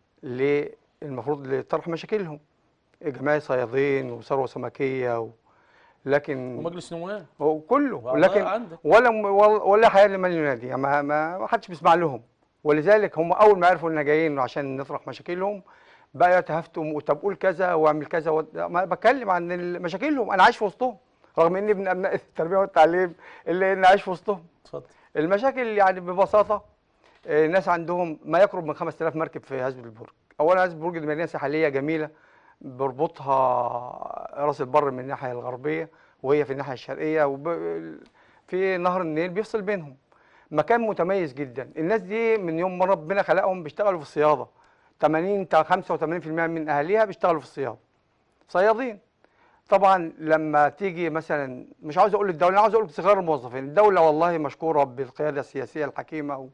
S4: للمفروض لطرح مشاكلهم جمعيه صيادين وثروه سمكيه و... لكن
S8: ومجلس نواب
S4: وكله
S8: وأعضاء
S4: ولكن
S8: عندك.
S4: ولا ولا حياه لمن ينادي يعني ما, ما ما حدش بيسمع لهم ولذلك هم اول ما عرفوا ان جايين عشان نطرح مشاكلهم بقى يتهافتوا طب قول كذا واعمل كذا و... ما بتكلم عن ال- مشاكلهم انا عايش في وسطهم رغم اني ابن ابناء التربيه والتعليم اللي اني عايش في وسطهم
S8: اتفضل
S4: المشاكل يعني ببساطه آه، الناس عندهم ما يقرب من 5000 مركب في هزبة البرج اولا هزبة البرج دي مدينه ساحليه جميله بربطها راس البر من الناحيه الغربيه وهي في الناحيه الشرقيه وب... في نهر النيل بيفصل بينهم مكان متميز جدا الناس دي من يوم ما ربنا خلقهم بيشتغلوا في الصياده 80 تا 85% من اهاليها بيشتغلوا في الصياده صيادين طبعا لما تيجي مثلا مش عاوز اقول الدوله انا عاوز اقول صغار الموظفين الدوله والله مشكوره بالقياده السياسيه الحكيمه و...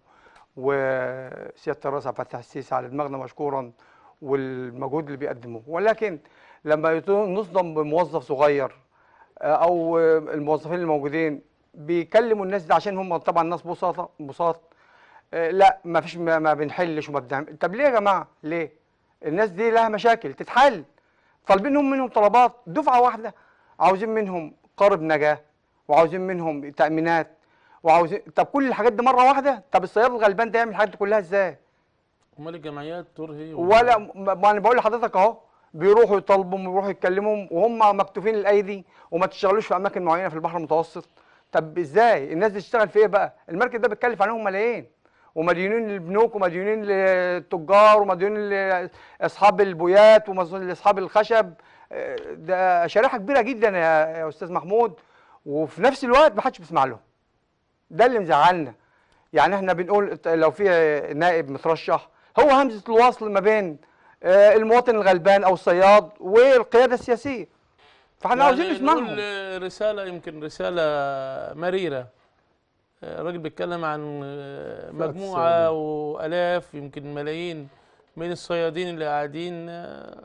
S4: وسياده الرئيس عبد الفتاح السيسي على دماغنا مشكورا والمجهود اللي بيقدموه ولكن لما يكون نصدم بموظف صغير آه، او آه، الموظفين الموجودين بيكلموا الناس دي عشان هم طبعا ناس بساطه بساط آه، لا ما فيش ما ما بنحلش وما بنعمل طب ليه يا جماعه ليه الناس دي لها مشاكل تتحل طالبينهم منهم طلبات دفعه واحده عاوزين منهم قارب نجاه وعاوزين منهم تامينات وعاوزين طب كل الحاجات دي مره واحده طب الصياد الغلبان ده يعمل الحاجات دي كلها ازاي
S8: امال الجمعيات ترهي
S4: ولا ما ما انا بقول لحضرتك اهو بيروحوا يطالبوا ويروحوا يتكلموا وهم مكتوفين الايدي وما تشتغلوش في اماكن معينه في البحر المتوسط طب ازاي الناس دي تشتغل في ايه بقى المركب ده بيتكلف عليهم ملايين ومديونين للبنوك ومديونين للتجار ومديونين لاصحاب البويات ومديونين لاصحاب الخشب آه، ده شريحه كبيره جدا يا يا استاذ محمود وفي نفس الوقت ما حدش بيسمع لهم ده اللي مزعلنا يعني احنا بنقول لو في نائب مترشح هو همزه الوصل ما بين آه، المواطن الغلبان او الصياد والقياده السياسيه فاحنا عاوزين
S8: يعني
S4: نسمعهم
S8: نقول آه، رسالة يمكن رسالة مريرة آه، الراجل بيتكلم عن آه، مجموعة
S2: الصيادين.
S8: وآلاف يمكن ملايين من الصيادين اللي قاعدين آه،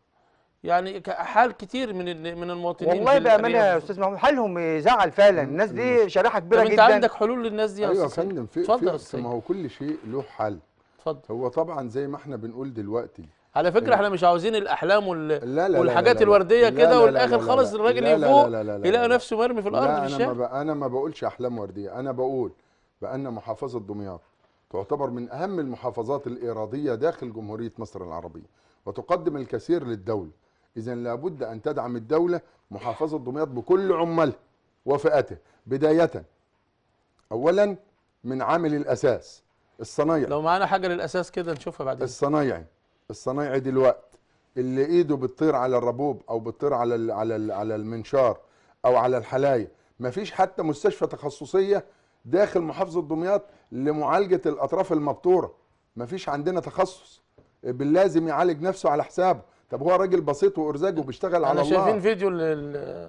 S8: يعني ك- حال كتير من ال- من المواطنين
S4: والله
S8: في
S4: بامانه يا
S8: الأرياف.
S4: استاذ محمود حالهم يزعل فعلا الناس دي شريحه
S8: طب
S4: كبيره
S8: انت
S4: جدا
S8: عندك حلول للناس دي يا
S2: ايوه يا
S8: استاذ
S2: فندم في
S8: اتفضل يا
S2: في
S8: استاذ
S2: ما هو كل شيء له حل
S8: اتفضل
S2: هو طبعا زي ما احنا بنقول دلوقتي
S8: على فكره احنا مش عاوزين الاحلام وال...
S2: لا لا لا
S8: والحاجات
S2: لا لا.
S8: الورديه
S2: لا
S8: كده
S2: لا لا
S8: والاخر
S2: لا
S8: خالص
S2: لا.
S8: الراجل
S2: لا لا
S8: يفوق
S2: لا لا لا
S8: يلاقي
S2: لا.
S8: نفسه مرمي في الارض
S2: لا
S8: في
S2: انا ما
S8: الشارع
S2: ب... انا ما بقولش احلام ورديه انا بقول بان محافظه دمياط تعتبر من اهم المحافظات الايراديه داخل جمهوريه مصر العربيه وتقدم الكثير للدوله اذا لابد ان تدعم الدوله محافظه دمياط بكل عمالها وفئاتها بدايه اولا من عامل الاساس الصنايعي
S8: لو معانا حاجه للاساس كده نشوفها بعدين
S2: الصنايعي الصنايعي دلوقتي اللي ايده بتطير على الربوب او بتطير على ال على ال على المنشار او على الحلايه مفيش حتى مستشفى تخصصيه داخل محافظه دمياط لمعالجه الاطراف المبتوره مفيش عندنا تخصص باللازم يعالج نفسه على حسابه طب هو راجل بسيط وارزاقه بيشتغل على
S8: احنا
S2: الله
S8: شايفين فيديو لل...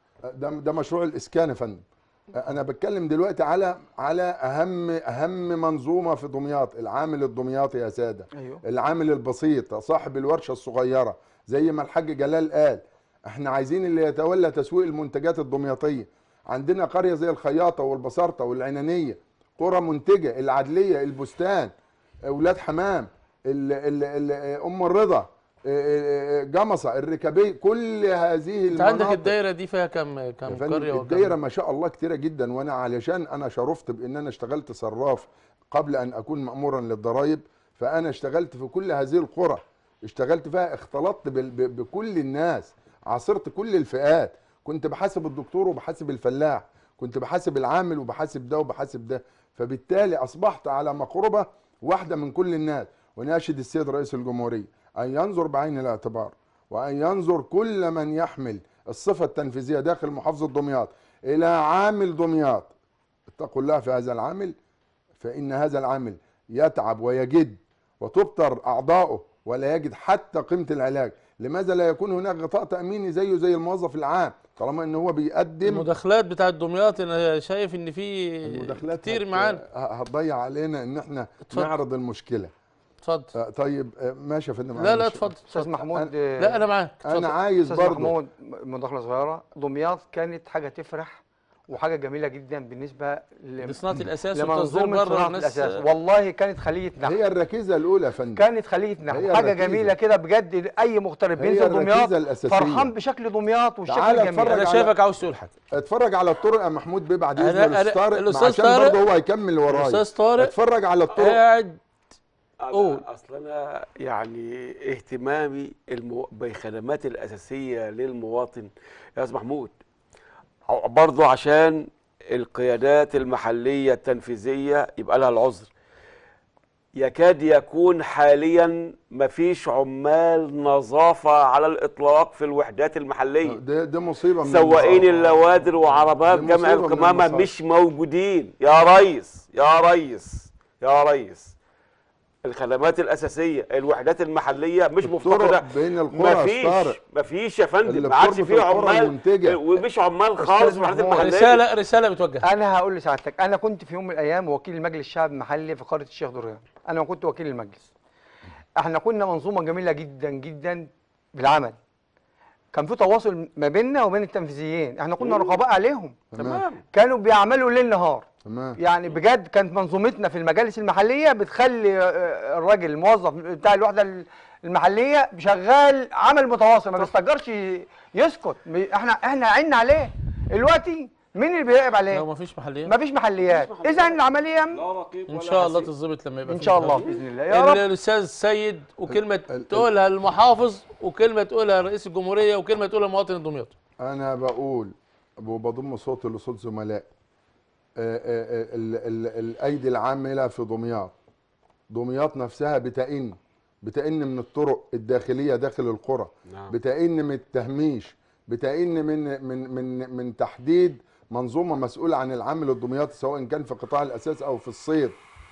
S2: ده ده مشروع الاسكان يا فندم انا بتكلم دلوقتي على على اهم اهم منظومه في دمياط العامل الدمياطي يا ساده
S4: ايوه
S2: العامل البسيط صاحب الورشه الصغيره زي ما الحاج جلال قال احنا عايزين اللي يتولى تسويق المنتجات الدمياطيه عندنا قريه زي الخياطه والبصارته والعنانيه قرى منتجه العدليه البستان اولاد حمام ال ال ال ام الرضا اه، اه، جمصه الركابيه كل هذه
S8: انت عندك
S2: المناطق
S8: الدايره دي فيها كم
S2: يا
S8: كم
S2: فندم
S8: قريه وكم
S2: الدايره ما شاء الله كتيره جدا وانا علشان انا شرفت بان انا اشتغلت صراف قبل ان اكون مامورا للضرائب فانا اشتغلت في كل هذه القرى اشتغلت فيها اختلطت بال- ب- بكل الناس عاصرت كل الفئات كنت بحاسب الدكتور وبحاسب الفلاح كنت بحاسب العامل وبحاسب ده وبحاسب ده فبالتالي اصبحت على مقربه واحده من كل الناس وناشد السيد رئيس الجمهوريه ان ينظر بعين الاعتبار وان ينظر كل من يحمل الصفه التنفيذيه داخل محافظه دمياط الى عامل دمياط اتقوا الله في هذا العامل فان هذا العامل يتعب ويجد وتبتر اعضاؤه ولا يجد حتى قيمه العلاج لماذا لا يكون هناك غطاء تاميني زيه زي الموظف العام طالما ان هو بيقدم
S8: المداخلات بتاعت دمياط انا شايف ان في
S2: المداخلات
S8: كتير
S2: هت-
S8: معانا
S2: ه- هتضيع علينا ان احنا
S8: اتفضل.
S2: نعرض المشكله
S8: اتفضل
S2: آه، طيب آه، ماشي يا فندم
S8: لا لا
S2: معلش.
S8: اتفضل
S4: استاذ
S8: اتفضل.
S4: محمود
S8: لا انا معاك اتفضل.
S2: انا عايز
S4: استاذ
S2: برضه
S4: محمود مداخله صغيره دمياط كانت حاجه تفرح وحاجه جميله جدا بالنسبه ل-
S8: لصناعه الاساس وتصدير
S4: لمنظومه
S8: بره
S4: صناعه
S8: الناس
S4: الاساس والله كانت خليه نحو
S2: هي الركيزه الاولى يا فندم
S4: كانت خليه نحو
S2: هي
S4: حاجه
S2: الركيزة.
S4: جميله كده بجد اي مغترب
S2: هي
S4: بينزل دمياط
S2: الركيزة الأساسية.
S4: فرحان بشكل دمياط والشكل
S2: تعالى
S4: الجميل
S2: اتفرج
S8: انا
S2: على-
S8: شايفك عاوز تقول حاجه
S2: اتفرج على الطرق يا محمود بيه بعد
S8: أنا-
S2: اذن
S8: أنا-
S2: الاستاذ طارق
S8: الأستاذ
S2: عشان
S8: طارق-
S2: برضه هو هيكمل ورايا
S8: الاستاذ طارق
S2: اتفرج على الطرق
S8: قاعد قول.
S11: أنا اصل انا يعني اهتمامي المو... بالخدمات الاساسيه للمواطن يا استاذ محمود ع- برضه عشان القيادات المحلية التنفيذية يبقى لها العذر يكاد يكون حاليا مفيش عمال نظافة على الإطلاق في الوحدات المحلية
S2: ده ده مصيبه من
S11: سواقين
S2: المصائب.
S11: اللوادر وعربات
S2: دي
S11: جمع
S2: مصيبة من
S11: القمامة
S2: المصائب.
S11: مش موجودين يا ريس يا ريس يا ريس الخدمات الأساسية الوحدات المحلية مش مفتقدة
S2: الطرق بين القرى
S11: مفيش
S2: طارق.
S11: مفيش يا فندم
S2: اللي
S11: ما عادش
S2: بتربط
S11: فيه
S2: القرى
S11: عمال
S2: المنتجة.
S11: ومش عمال خالص في الوحدات المحلية
S8: رساله رساله بتوجه
S4: انا هقول لسعادتك انا كنت في يوم من الايام وكيل المجلس الشعب المحلي في قريه الشيخ دريان انا كنت وكيل المجلس احنا كنا منظومه جميله جدا جدا بالعمل كان في تواصل ما بيننا وبين التنفيذيين احنا كنا رقباء عليهم
S2: تمام
S4: كانوا بيعملوا ليل نهار
S2: تمام
S4: يعني بجد كانت منظومتنا في المجالس المحليه بتخلي آه، الراجل الموظف بتاع الوحده المحليه شغال عمل متواصل ما بيستجرش يسكت احنا احنا عنا عليه دلوقتي مين اللي بيراقب عليه؟
S8: لو مفيش محليات
S4: مفيش محليات اذا العمليه
S8: ان شاء الله تتظبط لما يبقى
S4: ان
S8: في
S4: شاء الله
S8: محليات.
S4: باذن الله يا رب
S8: الاستاذ سيد وكلمه تقولها المحافظ وكلمه تقولها رئيس الجمهوريه وكلمه تقولها المواطن الدمياطي
S2: انا بقول وبضم صوتي لصوت زملائي آه، آه، آه، ال- ال- الايدي العامله في دمياط دمياط نفسها بتئن بتئن من الطرق الداخليه داخل القرى
S11: نعم.
S2: بتئن من التهميش بتئن من من من من تحديد منظومه مسؤوله عن العامل الدمياطي سواء كان في قطاع الاساس او في الصيد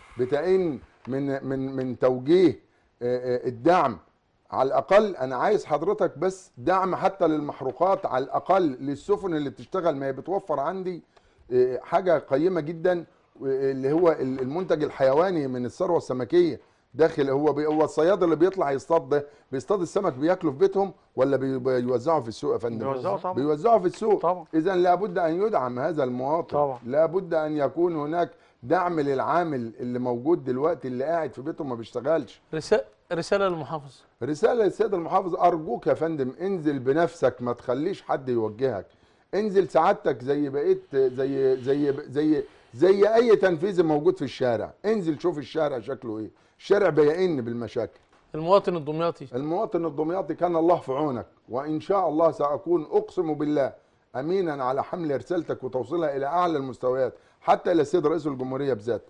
S2: بتئن من من من توجيه آه، آه، الدعم على الاقل انا عايز حضرتك بس دعم حتى للمحروقات على الاقل للسفن اللي بتشتغل ما هي بتوفر عندي آه، حاجه قيمه جدا آه، اللي هو ال- المنتج الحيواني من الثروه السمكيه داخل هو بي هو الصياد اللي بيطلع يصطاد ده بيصطاد السمك بياكله في بيتهم ولا بي- بيوزعه في السوق يا فندم؟
S4: بيوزعه طبعا.
S2: بيوزعه في السوق
S4: طبعا.
S2: اذا لابد ان يدعم هذا المواطن
S4: طبعا.
S2: لابد ان يكون هناك دعم للعامل اللي موجود دلوقتي اللي قاعد في بيته ما بيشتغلش
S8: رسالة رسالة للمحافظ
S2: رسالة للسيد المحافظ أرجوك يا فندم انزل بنفسك ما تخليش حد يوجهك انزل سعادتك زي بقيت زي زي زي زي أي تنفيذي موجود في الشارع انزل شوف الشارع شكله إيه الشارع بيئن بالمشاكل
S8: المواطن الدمياطي
S2: المواطن الدمياطي كان الله في عونك وإن شاء الله سأكون أقسم بالله أمينا على حمل رسالتك وتوصيلها إلى أعلى المستويات حتى إلى السيد رئيس الجمهورية بذاته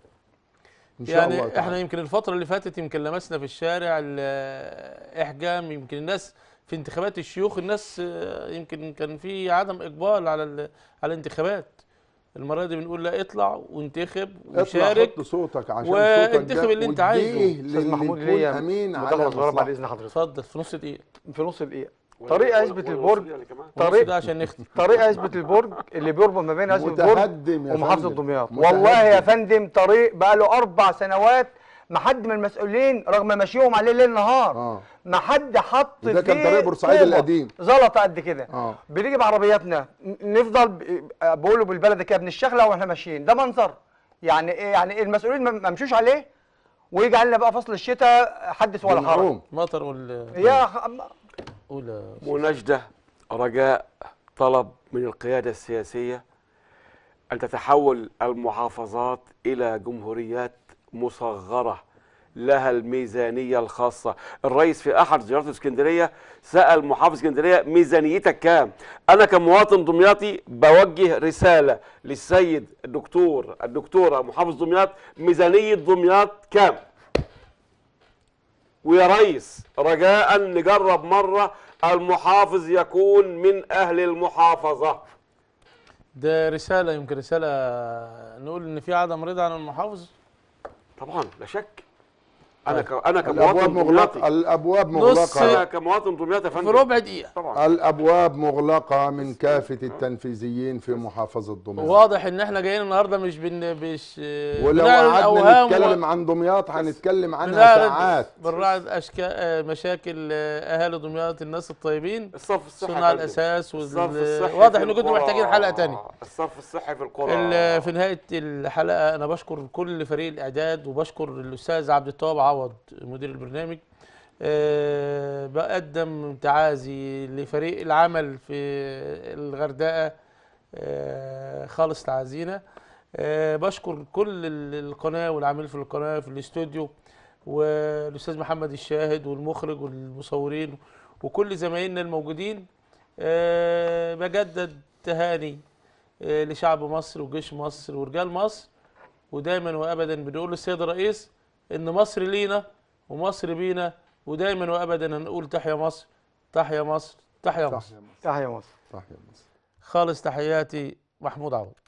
S2: إن شاء الله
S8: يعني
S2: تعالى.
S8: احنا يمكن الفترة اللي فاتت يمكن لمسنا في الشارع الإحجام يمكن الناس في انتخابات الشيوخ الناس آه، يمكن كان في عدم إقبال على ال- على الانتخابات المرة دي بنقول لا اطلع وانتخب
S2: اطلع
S8: وشارك
S2: حط صوتك عشان صوتك
S8: وانتخب
S2: ده
S8: اللي انت
S2: واديه
S8: عايزه
S4: استاذ محمود
S2: للي
S4: ليا
S2: يكون امين على
S4: مداخله صغيره بعد
S2: مصلحته
S4: اذن حضرتك
S8: اتفضل في نص دقيقة
S4: في نص دقيقه طريق عزبة البرج
S8: طريق
S4: طريق
S8: ده عشان نختم
S4: طريق عزبة البرج اللي بيربط ما بين عزبة البرج
S2: متهدم يا
S4: ومحافظة
S2: فندم.
S4: دمياط
S2: متهدم.
S4: والله يا فندم طريق بقى له اربع سنوات ما حد من المسؤولين رغم مشيهم عليه ليل نهار
S2: اه
S4: ما حد حط
S2: وده كان
S4: فيه
S2: طريق بورسعيد
S4: طوبة.
S2: القديم.
S4: زلطه قد كده
S2: اه
S4: بنيجي بعربياتنا ن- نفضل ب- بقولوا بالبلد كده بنشخلع واحنا ماشيين ده منظر يعني ايه يعني إيه المسؤولين ما ما مشوش عليه ويجي علينا بقى فصل الشتاء حدث ولا حرج
S2: بنعوم.
S8: مطر وال
S4: يا خ-
S8: قول يا
S11: مناشدة رجاء طلب من القيادة السياسية أن تتحول المحافظات إلى جمهوريات مصغرة لها الميزانية الخاصة الرئيس في أحد زيارته اسكندرية سأل محافظ اسكندرية ميزانيتك كام أنا كمواطن دمياطي بوجه رسالة للسيد الدكتور الدكتورة محافظ دمياط ميزانية دمياط كام ويا ريس رجاء نجرب مرة المحافظ يكون من أهل المحافظة
S8: ده رسالة يمكن رسالة نقول إن في عدم رضا عن المحافظ
S11: طبعا لا شك أنا ك... أنا
S2: الابواب
S11: كمواطن
S2: مغلقه
S11: دمياطي
S2: الابواب
S8: نص
S2: مغلقه
S11: أنا كمواطن دمياطي يا
S8: في
S11: فندم
S8: ربع دقيقة
S11: طبعا
S2: الابواب مغلقه من كافه التنفيذيين في محافظه دمياط
S8: واضح إن إحنا جايين النهاردة مش بن مش
S2: ولو
S8: بنعرض
S2: قعدنا
S8: أوهام
S2: نتكلم
S8: و-
S2: عن دمياط هنتكلم عنها
S8: بنعرض
S2: ساعات
S8: بنعرض أشكال مشاكل آه، أهالي دمياط الناس الطيبين
S11: الصرف الصحي
S8: صناع
S11: يا فندم.
S8: الأساس
S11: الصرف
S8: وال...
S11: الصحي
S8: واضح
S11: في
S8: إن كنتوا
S11: القرى.
S8: محتاجين حلقة تانية
S11: الصرف الصحي في القرى
S8: ال- في نهاية الحلقة أنا بشكر كل فريق الإعداد وبشكر الأستاذ عبد التواب عوض مدير البرنامج أه بقدم تعازي لفريق العمل في الغردقة أه خالص تعازينا أه بشكر كل ال- القناة والعاملين في القناة في الاستوديو والأستاذ محمد الشاهد والمخرج والمصورين وكل زمايلنا الموجودين أه بجدد تهاني آه، لشعب مصر وجيش مصر ورجال مصر ودايما وابدا بنقول للسيد الرئيس ان مصر لينا ومصر بينا ودايما وابدا هنقول تحيا مصر تحيا مصر تحيا مصر
S4: تحيا مصر
S2: تحيا مصر
S8: خالص تحياتي محمود عوض